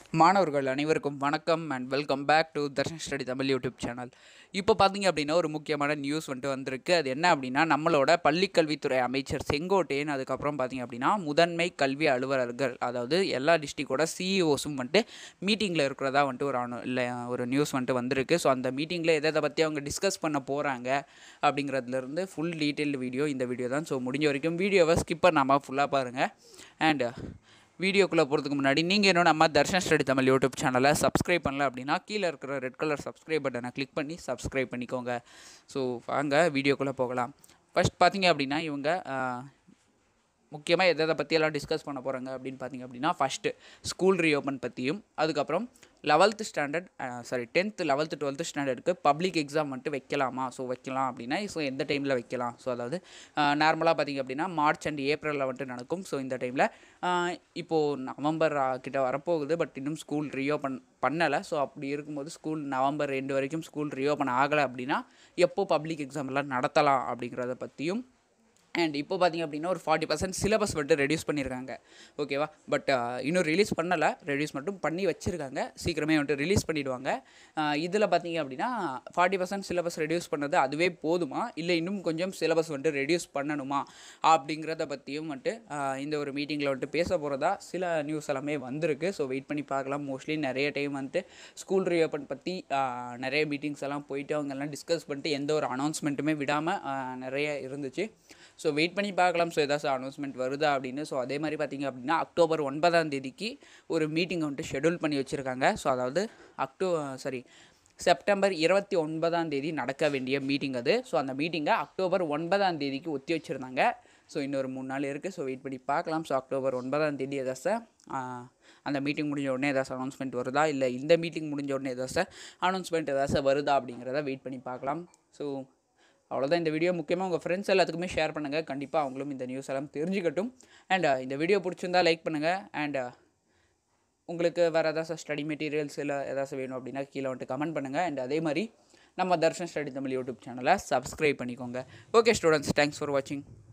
மாணவர்கள் அனைவருக்கும் வணக்கம் and welcome back to Darshan study Tamil YouTube channel இப்போ பார்த்தீங்க அப்படின்னா ஒரு முக்கியமான நியூஸ் வந்துட்டு வந்திருக்கு அது என்ன அப்படின்னா நம்மளோட பள்ளிக்கல்வித்துறை அமைச்சர் செங்கோட்டையன் அதுக்கப்புறம் பார்த்தீங்க அப்படின்னா முதன்மை கல்வி அலுவலர்கள் அதாவது எல்லா டிஸ்ட்ரிக்டோட சிஇஓஸும் வந்துட்டு மீட்டிங்கில் இருக்கிறதா வந்துட்டு ஒரு அனு இல்லை ஒரு நியூஸ் வந்துட்டு வந்திருக்கு ஸோ அந்த மீட்டிங்கில் எதை எதை பற்றி அவங்க டிஸ்கஸ் பண்ண போகிறாங்க அப்படிங்கிறதுலேருந்து ஃபுல் டீட்டெயில்டு வீடியோ இந்த வீடியோ தான் ஸோ முடிஞ்ச வரைக்கும் வீடியோவை ஸ்கிப் பண்ணாமல் ஃபுல்லாக பாருங்கள் அண்ட் வீடியோக்குள்ளே போகிறதுக்கு முன்னாடி நீங்கள் இன்னும் நம்ம தர்ஷன் ஸ்டடி தமிழ் யூடியூப் சேனலை சப்ஸ்கிரைப் பண்ணல அப்படின்னா கீழே இருக்கிற ரெட் கலர் சப்ஸ்கிரைப் பட்டனை கிளிக் பண்ணி சப்ஸ்கிரைப் பண்ணிக்கோங்க ஸோ வாங்க வீடியோக்குள்ளே போகலாம் ஃபர்ஸ்ட் பார்த்தீங்க அப்படின்னா இவங்க முக்கியமாக எதை எதை பற்றியெல்லாம் டிஸ்கஸ் பண்ண போகிறாங்க அப்படின்னு பார்த்தீங்க அப்படின்னா ஃபஸ்ட்டு ஸ்கூல் ரீஓப்பன் பற்றியும் அதுக்கப்புறம் eleventh standard sorry tenth eleventh twelfth ஸ்டாண்டர்டுக்கு பப்ளிக் எக்ஸாம் வந்துட்டு வைக்கலாமா ஸோ வைக்கலாம் அப்படின்னா ஸோ எந்த டைமில் வைக்கலாம் ஸோ அதாவது நார்மலாக பார்த்தீங்க அப்படின்னா மார்ச் அண்ட் ஏப்ரலில் வந்துட்டு நடக்கும் ஸோ இந்த டைமில் இப்போது நவம்பர் ஆ, கிட்ட வரப்போகுது பட் இன்னும் ஸ்கூல் ரீஓப்பன் பண்ணலை ஸோ அப்படி இருக்கும்போது ஸ்கூல் நவம்பர் ரெண்டு வரைக்கும் ஸ்கூல் ரீஓப்பன் ஆகலை அப்படின்னா எப்போ பப்ளிக் எக்ஸாம் எல்லாம் நடத்தலாம் அப்படிங்கிறத பற்றியும் அண்ட் இப்போ பார்த்தீங்க அப்படின்னா ஒரு ஃபார்ட்டி பர்சன்ட் சிலபஸ் வந்துட்டு ரெடியூஸ் பண்ணியிருக்காங்க ஓகேவா பட் இன்னும் ரிலீஸ் பண்ணலை ரெடியூஸ் மட்டும் பண்ணி வச்சுருக்காங்க சீக்கிரமே வந்துட்டு ரிலீஸ் பண்ணிடுவாங்க இதில் பார்த்தீங்க அப்படின்னா ஃபார்ட்டி பர்சன்ட் சிலபஸ் ரெடியூஸ் பண்ணது அதுவே போதுமா இல்லை இன்னும் கொஞ்சம் சிலபஸ் வந்துட்டு ரெடியூஸ் பண்ணணுமா அப்படிங்கிறத பற்றியும் வந்துட்டு ஆஹ் இந்த ஒரு மீட்டிங்கில் வந்துட்டு பேச போகிறதா சில நியூஸ் எல்லாமே வந்திருக்கு ஸோ வெயிட் பண்ணி பார்க்கலாம் மோஸ்ட்லி நிறைய டைம் வந்துட்டு ஸ்கூல் ரீஓப்பன் பற்றி நிறைய மீட்டிங்ஸ் எல்லாம் போயிட்டு அவங்க எல்லாம் டிஸ்கஸ் பண்ணிட்டு எந்த ஒரு அனௌன்ஸ்மெண்ட்டுமே விடாமல் நிறைய இருந்துச்சு ஸோ வெயிட் பண்ணி பார்க்கலாம் ஸோ ஏதாச்சும் அனௌன்ஸ்மெண்ட் வருதா அப்படின்னு ஸோ அதே மாதிரி பார்த்தீங்க அப்படின்னா அக்டோபர் ஒன்பதாம் தேதிக்கு ஒரு மீட்டிங் வந்துட்டு ஷெடியூல் பண்ணி வச்சுருக்காங்க ஸோ அதாவது அக்டோ சாரி செப்டம்பர் இருபத்தி ஒன்பதாம் தேதி நடக்க வேண்டிய மீட்டிங் அது ஸோ அந்த மீட்டிங்கை அக்டோபர் ஒன்பதாம் தேதிக்கு ஒத்தி வச்சுருந்தாங்க ஸோ இன்னொரு மூணு நாள் இருக்குது ஸோ வெயிட் பண்ணி பார்க்கலாம் ஸோ அக்டோபர் ஒன்பதாம் தேதி ஏதாச்சும் அந்த மீட்டிங் முடிஞ்ச உடனே ஏதாச்சும் அனௌன்ஸ்மெண்ட் வருதா இல்லை இந்த மீட்டிங் முடிஞ்ச உடனே ஏதாச்சும் அனௌன்ஸ்மெண்ட் ஏதாச்சும் வருதா அப்படிங்கிறத வெயிட் பண்ணி பார்க்கலாம் ஸோ அவ்வளோதான் இந்த வீடியோ முக்கியமாக உங்கள் ஃப்ரெண்ட்ஸ் எல்லாத்துக்குமே ஷேர் பண்ணுங்கள் கண்டிப்பாக அவங்களும் இந்த நியூஸ் எல்லாம் தெரிஞ்சுக்கட்டும் அண்ட் இந்த வீடியோ பிடிச்சிருந்தா லைக் பண்ணுங்கள் அண்ட் உங்களுக்கு வேறு ஏதாச்சும் ஸ்டடி மெட்டீரியல்ஸ் இல்லை ஏதாச்சும் வேணும் அப்படின்னா கீழே வந்துட்டு கமெண்ட் பண்ணுங்கள் அண்ட் அதே மாதிரி நம்ம தர்ஷன் ஸ்டடி தமிழ் யூடியூப் சேனலை சப்ஸ்கிரைப் பண்ணிக்கோங்க ஓகே ஸ்டூடெண்ட்ஸ் தேங்க்ஸ் ஃபார் வாட்சிங்